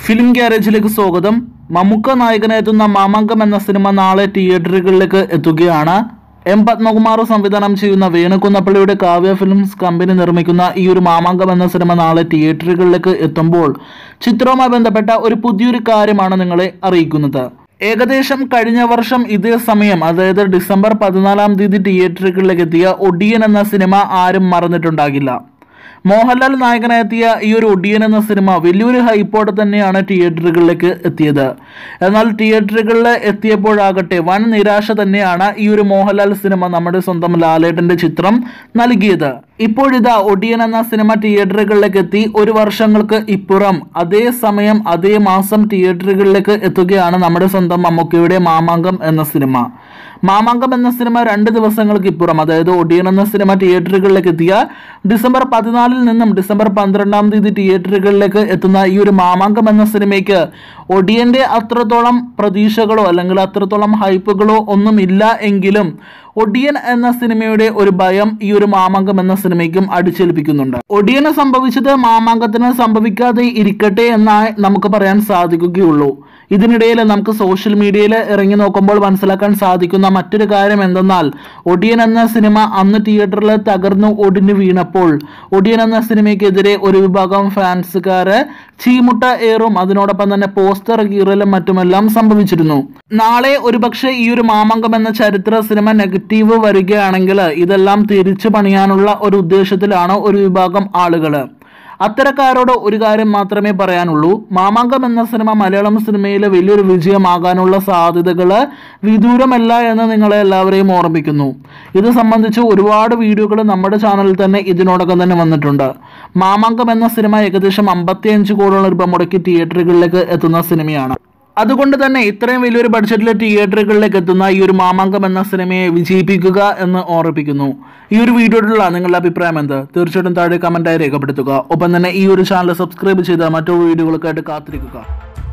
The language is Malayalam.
ഫിലിം ഗ്യാരേജിലേക്ക് സ്വാഗതം മമ്മൂക്ക നായകനെത്തുന്ന മാമാങ്കം എന്ന സിനിമ നാളെ തിയേറ്ററുകളിലേക്ക് എത്തുകയാണ് എം പത്മകുമാർ സംവിധാനം ചെയ്യുന്ന വേണുകുന്നപ്പള്ളിയുടെ കാവ്യ ഫിലിംസ് കമ്പനി നിർമ്മിക്കുന്ന ഈ ഒരു മാമാങ്കം എന്ന സിനിമ നാളെ തിയേറ്ററുകളിലേക്ക് എത്തുമ്പോൾ ചിത്രവുമായി ബന്ധപ്പെട്ട ഒരു പുതിയൊരു കാര്യമാണ് നിങ്ങളെ അറിയിക്കുന്നത് ഏകദേശം കഴിഞ്ഞ വർഷം ഇതേ സമയം അതായത് ഡിസംബർ പതിനാലാം തീയതി തിയേറ്ററുകളിലേക്ക് എത്തിയ ഒഡിയൻ എന്ന സിനിമ ആരും മറന്നിട്ടുണ്ടാകില്ല മോഹൻലാൽ നായകനെത്തിയ ഈ ഒരു ഒഡിയൻ എന്ന സിനിമ വലിയൊരു ഹൈപ്പോടെ തന്നെയാണ് തിയേറ്ററുകളിലേക്ക് എത്തിയത് എന്നാൽ തിയേറ്ററുകളിൽ എത്തിയപ്പോഴാകട്ടെ വൻ നിരാശ തന്നെയാണ് ഈ ഒരു മോഹൻലാൽ സിനിമ നമ്മുടെ സ്വന്തം ലാലേട്ടന്റെ ചിത്രം നൽകിയത് ഇപ്പോഴിതാ ഒഡിയൻ എന്ന സിനിമ തിയേറ്ററുകളിലേക്ക് എത്തി ഒരു വർഷങ്ങൾക്ക് ഇപ്പുറം അതേ സമയം അതേ മാസം തിയേറ്ററുകളിലേക്ക് എത്തുകയാണ് നമ്മുടെ സ്വന്തം മമ്മൂക്കയുടെ മാമാങ്കം എന്ന സിനിമ മാമാങ്കം എന്ന സിനിമ രണ്ട് ദിവസങ്ങൾക്ക് ഇപ്പുറം അതായത് ഒഡിയൻ എന്ന സിനിമ തിയേറ്ററുകളിലേക്ക് എത്തിയ ഡിസംബർ പതിനാലിൽ നിന്നും ഡിസംബർ പന്ത്രണ്ടാം തീയതി തിയേറ്ററുകളിലേക്ക് എത്തുന്ന ഈ ഒരു മാമാങ്കം എന്ന സിനിമയ്ക്ക് ഒഡിയന്റെ അത്രത്തോളം പ്രതീക്ഷകളോ അല്ലെങ്കിൽ അത്രത്തോളം ഹൈപ്പുകളോ ഒന്നും ഇല്ല എങ്കിലും ഒഡിയൻ എന്ന സിനിമയുടെ ഒരു ഭയം ഈ ഒരു മാമാങ്കം എന്ന സിനിമയ്ക്കും അടിച്ചേൽപ്പിക്കുന്നുണ്ട് ഒഡിയന് സംഭവിച്ചത് മാമാങ്കത്തിന് സംഭവിക്കാതെ ഇരിക്കട്ടെ എന്നായി നമുക്ക് പറയാൻ സാധിക്കുകയുള്ളൂ ഇതിനിടയിൽ നമുക്ക് സോഷ്യൽ മീഡിയയിൽ ഇറങ്ങി നോക്കുമ്പോൾ മനസ്സിലാക്കാൻ സാധിക്കുന്ന മറ്റൊരു കാര്യം എന്തെന്നാൽ ഒഡിയൻ എന്ന സിനിമ അന്ന് തിയേറ്ററിൽ തകർന്നു ഒടിഞ്ഞു വീണപ്പോൾ ഒഡിയൻ എന്ന സിനിമയ്ക്കെതിരെ ഒരു വിഭാഗം ഫാൻസുകാര് ചീമുട്ട ഏറും അതിനോടൊപ്പം തന്നെ പോസ്റ്റർ കീറലും മറ്റുമെല്ലാം സംഭവിച്ചിരുന്നു നാളെ ഒരുപക്ഷെ ഈ ഒരു മാമങ്കം എന്ന ചരിത്ര സിനിമ നെഗറ്റീവ് വരികയാണെങ്കിൽ ഇതെല്ലാം തിരിച്ചു പണിയാനുള്ള ഒരു ഉദ്ദേശത്തിലാണ് ഒരു വിഭാഗം ആളുകള് അത്തരക്കാരോട് ഒരു കാര്യം മാത്രമേ പറയാനുള്ളൂ മാമാങ്കം എന്ന സിനിമ മലയാളം സിനിമയിൽ വലിയൊരു വിജയമാകാനുള്ള സാധ്യതകൾ വിദൂരമല്ല എന്ന് നിങ്ങളെ എല്ലാവരെയും ഓർമ്മിക്കുന്നു ഇത് സംബന്ധിച്ച് ഒരുപാട് വീഡിയോകൾ നമ്മുടെ ചാനലിൽ തന്നെ ഇതിനോടകം തന്നെ വന്നിട്ടുണ്ട് മാമാങ്കം എന്ന സിനിമ ഏകദേശം അമ്പത്തിയഞ്ച് കോടിയോളം രൂപ മുടക്കി തിയേറ്ററുകളിലേക്ക് എത്തുന്ന സിനിമയാണ് അതുകൊണ്ട് തന്നെ ഇത്രയും വലിയൊരു ബഡ്ജറ്റിൽ തിയേറ്ററുകളിലേക്ക് എത്തുന്ന ഈ ഒരു മാമാങ്കം എന്ന സിനിമയെ വിജയിപ്പിക്കുക എന്ന് ഓർമ്മിപ്പിക്കുന്നു ഈ ഒരു വീഡിയോയിലുള്ള നിങ്ങളുടെ അഭിപ്രായം എന്ത് തീർച്ചയായിട്ടും താഴെ കമന്റായി രേഖപ്പെടുത്തുക ഒപ്പം തന്നെ ഈ ഒരു ചാനൽ സബ്സ്ക്രൈബ് ചെയ്ത് മറ്റു വീഡിയോകൾക്കായിട്ട് കാത്തിരിക്കുക